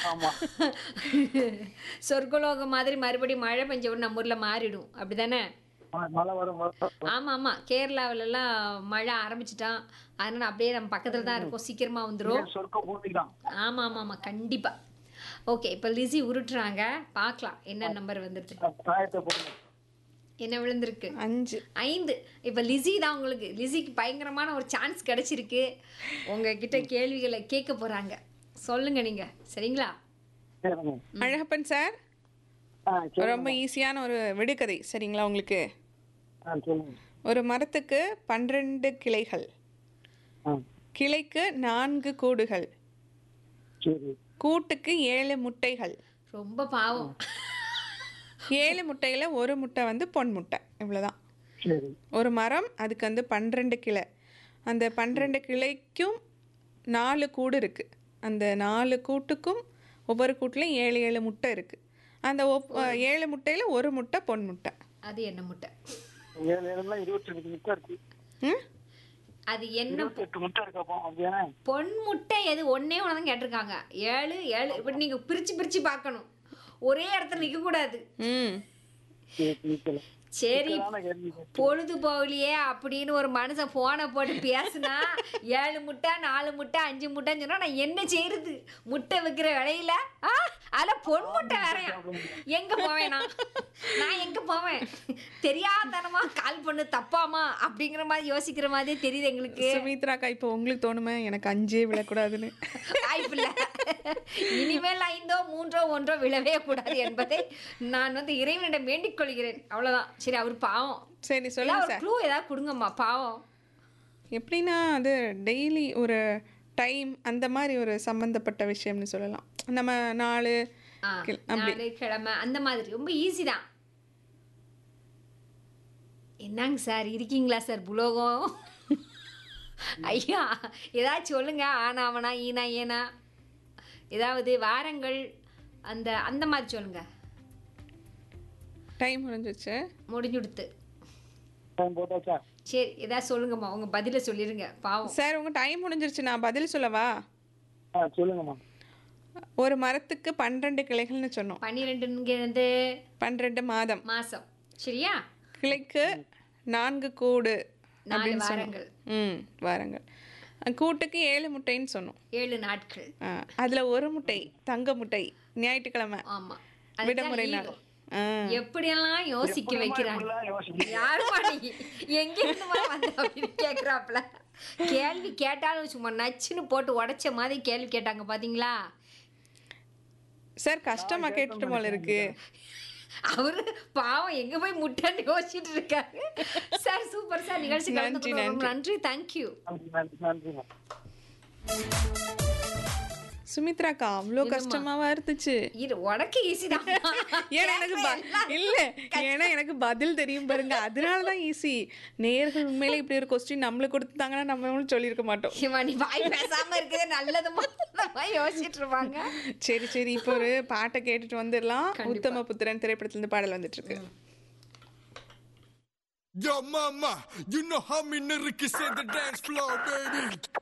ஆமா சொர்க்கலோகம் மாதிரி மறுபடியும் மழை பெஞ்ச உடனே நம்ம ஊர்ல மாறிடும் அப்படிதானே ம- மழை வரும் மழை வரும். ஆமா ஆமா கேரளாவிலலாம் மழை ஆரம்பிச்சிட்டான் அதனால அப்படியே நம்ம பக்கத்துல தான் இருக்கோம் சீக்கிரமா வந்துரும் சொர்க்க பூமி தான் ஆமா ஆமா ஆமா கண்டிப்பா ஓகே இப்போ லிஸி உருட்டுறாங்க பார்க்கலாம் என்ன நம்பர் வந்துருது தாயத்தை போடுங்க என்ன விழுந்திருக்கு அஞ்சு ஐந்து இப்போ லிஸி தான் உங்களுக்கு லிஸிக்கு பயங்கரமான ஒரு சான்ஸ் கிடைச்சிருக்கு உங்ககிட்ட கேள்விகளை கேட்க போறாங்க சொல்லுங்க நீங்க சரிங்களா சரிங்க அழகப்பன் சார் ஆ சரி ரொம்ப ஈஸியான ஒரு விடுகதை சரிங்களா உங்களுக்கு ஆ சொல்லுங்க ஒரு மரத்துக்கு பன்னிரெண்டு கிளைகள் ஆ கிளைக்கு நான்கு கூடுகள் சரி கூட்டுக்கு ஏழு முட்டைகள் ரொம்ப பாவம் ஏழு முட்டையில் ஒரு முட்டை வந்து பொன் முட்டை இவ்வளோதான் சரி ஒரு மரம் அதுக்கு வந்து பன்னிரெண்டு கிளை அந்த பன்னிரெண்டு கிளைக்கும் நாலு கூடு இருக்குது அந்த நாலு கூட்டுக்கும் ஒவ்வொரு கூட்டுலையும் ஏழு ஏழு முட்டை இருக்குது அந்த ஒப் ஏழு முட்டையில் ஒரு முட்டை பொன் முட்டை அது என்ன முட்டை ஏழு ஏழுலாம் இருபத்தி ரெண்டு முட்டை இருக்கு ம் அது என்ன இருபத்தி எட்டு முட்டை இருக்கப்போ அப்படியானே பொன் முட்டை எது ஒன்னே ஒன்று தான் கேட்டிருக்காங்க ஏழு ஏழு இப்படி நீங்க பிரிச்சு பிரிச்சு பார்க்கணும் ஒரே இடத்துல நிக்க கூடாது ம் சரி சரி சரி சிக்கலான கேள்வி இது. பொழுது போகலையே அப்படின்னு ஒரு மனுஷன் போனை போட்டு பேசுனா ஏழு முட்டை நாலு முட்டை அஞ்சு முட்டைன்னு சொன்னா நான் என்ன செய்யறது முட்டை விற்கிற விலையில ஆ அதில் பொன் முட்டை வேறையா எங்க போவேன் நான் நான் எங்க போவேன் தெரியாதனமா கால் பண்ணு தப்பாமா அப்படிங்கிற மாதிரி யோசிக்கிற மாதிரி தெரியுது எங்களுக்கு சுமித்ராக்கா இப்போ உங்களுக்கு தோணுமே எனக்கு அஞ்சே விழக்கூடாதுன்னு வாய்ப்பில்ல இனிமேல் ஐந்தோ மூன்றோ ஒன்றோ விழவே கூடாது என்பதை நான் வந்து இறைவனிடம் வேண்டிக் கொள்கிறேன் அவ்வளவுதான் சரி அவர் பாவம் சரி சொல்லுங்க ஏதாவது ஒரு சார் க்ளூ ஏதாவது கொடுங்கம்மா பாவம் எப்படின்னா அது டெய்லி ஒரு டைம் அந்த மாதிரி ஒரு சம்மந்தப்பட்ட விஷயம்னு சொல்லலாம் நம்ம நாலு ஆ, கிள்- அப்படி நாலு கிழமை அந்த மாதிரி ரொம்ப ஈஸி தான் என்னங்க சார் இருக்கீங்களா சார் புலோகம் ஐயா ஏதாச்சும் சொல்லுங்க ஆனாவனா ஈனா ஏனா ஏதாவது வாரங்கள் அந்த அந்த மாதிரி சொல்லுங்க டைம் முடிஞ்சிச்சு முடிஞ்சுடுத்து டைம் போட்டாச்சா சரி ஏதாவது சொல்லுங்கம்மா உங்க பதில சொல்லிருங்க பாவம் சார் உங்கள் டைம் முடிஞ்சிருச்சு நான் பதில் சொல்லவா ஆ சொல்லுங்கம்மா ஒரு மரத்துக்கு பன்னிரெண்டு கிளைகள்னு சொன்னோம் பன்னிரெண்டுங்கிறது பன்னிரெண்டு மாதம் மாசம் சரியா கிளைக்கு நான்கு கூடு நாலு அப்படின்னு சொன்னோம் வாரங்கள் ம் வாரங்கள் அஹ் கூட்டுக்கு ஏழு முட்டைன்னு சொன்னோம் ஏழு நாட்கள் ஆ, அதுல ஒரு முட்டை தங்க முட்டை ஞாயிற்றுக்கிழமை ஆமா விடுமுறை அதுதான் நாள் leave. ஆ, எப்படியெல்லாம் யோசிக்க வைக்கிறாங்க இப்படிலாம் யோசிக்கிறீங்க. யாருமா நீ எங்க இருந்து வந்த அப்படின்னு கேக்குறாப்ல கேள்வி கேட்டாலும் சும்மா நச்சுன்னு போட்டு உடைச்ச மாதிரி கேள்வி கேட்டாங்க பாத்தீங்களா சார் கஷ்டமா கேட்டுட்டு போல இருக்கு அவரு பாவம் எங்க போய் முட்டைன்னு யோசிச்சுட்டு இருக்காரு சார் சூப்பர் சார் நிகழ்ச்சி நன்றி, கலந்துக்கணும் ரொம்ப நன்றி தேங்க்யூ நன்றி நன்றி நன்றிம்மா சுமித்ராக்கா அவ்வளோ கஷ்டமாவா இருந்துச்சு இது உனக்கு ஈஸி தான் ஏன்னா எனக்கு ப- இல்ல ஏன்னா எனக்கு பதில் தெரியும் பாருங்க அதனால தான் ஈஸி நேர்கள் உண்மையிலே இப்படி ஒரு கொஸ்டின் நம்மளுக்கு கொடுத்தாங்கன்னா நம்ம சொல்லியிருக்க மாட்டோம் இவன் நீ வாய் பேசாம இருக்கதே நல்லதுமா யோசிச்சுட்டு இருப்பாங்க சரி சரி இப்போ ஒரு பாட்டை கேட்டுட்டு வந்துடலாம் உத்தம புத்திரன் திரைப்படத்துல இருந்து பாடல் வந்துட்டு இருக்கு Yo, mama, you know how me nigga can set the dance floor, baby.